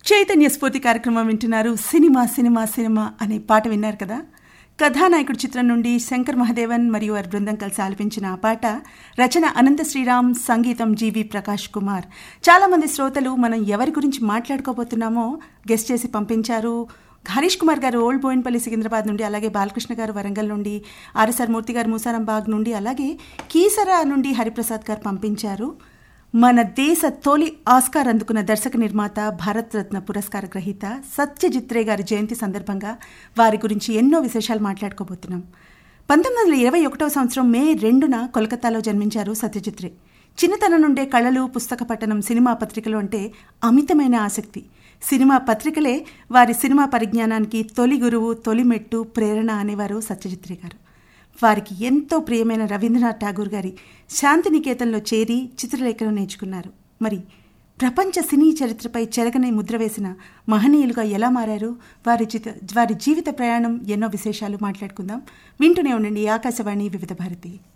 చైతన్య స్ఫూర్తి కార్యక్రమం వింటున్నారు సినిమా సినిమా సినిమా అనే పాట విన్నారు కదా కథానాయకుడు చిత్రం నుండి శంకర్ మహదేవన్ మరియు వారి బృందం కలిసి ఆలపించిన ఆ పాట రచన అనంత శ్రీరామ్ సంగీతం జీవి ప్రకాష్ కుమార్ చాలా మంది శ్రోతలు మనం ఎవరి గురించి మాట్లాడుకోబోతున్నామో గెస్ట్ చేసి పంపించారు హరీష్ కుమార్ గారు ఓల్డ్ బోయిన్పల్లి సికింద్రాబాద్ నుండి అలాగే బాలకృష్ణ గారు వరంగల్ నుండి ఆర్ఎస్ఆర్ మూర్తి గారు మూసారం బాగ్ నుండి అలాగే కీసరా నుండి హరిప్రసాద్ గారు పంపించారు మన దేశ తొలి ఆస్కార్ అందుకున్న దర్శక నిర్మాత భారత్ రత్న పురస్కార గ్రహీత సత్యజిత్ రే గారి జయంతి సందర్భంగా వారి గురించి ఎన్నో విశేషాలు మాట్లాడుకోబోతున్నాం పంతొమ్మిది వందల ఇరవై ఒకటవ సంవత్సరం మే రెండున కోల్కతాలో జన్మించారు సత్యజిత్ రే చిన్నతనం నుండే కళలు పుస్తక పఠనం సినిమా పత్రికలు అంటే అమితమైన ఆసక్తి సినిమా పత్రికలే వారి సినిమా పరిజ్ఞానానికి తొలి గురువు తొలి మెట్టు ప్రేరణ అనేవారు సత్యజిత్ రే గారు వారికి ఎంతో ప్రియమైన రవీంద్రనాథ్ ఠాగూర్ గారి శాంతినికేతన్లో చేరి చిత్రలేఖనం నేర్చుకున్నారు మరి ప్రపంచ సినీ చరిత్రపై చెరగని ముద్ర వేసిన మహనీయులుగా ఎలా మారారు వారి చిత వారి జీవిత ప్రయాణం ఎన్నో విశేషాలు మాట్లాడుకుందాం వింటూనే ఉండండి ఆకాశవాణి వివిధ భారతి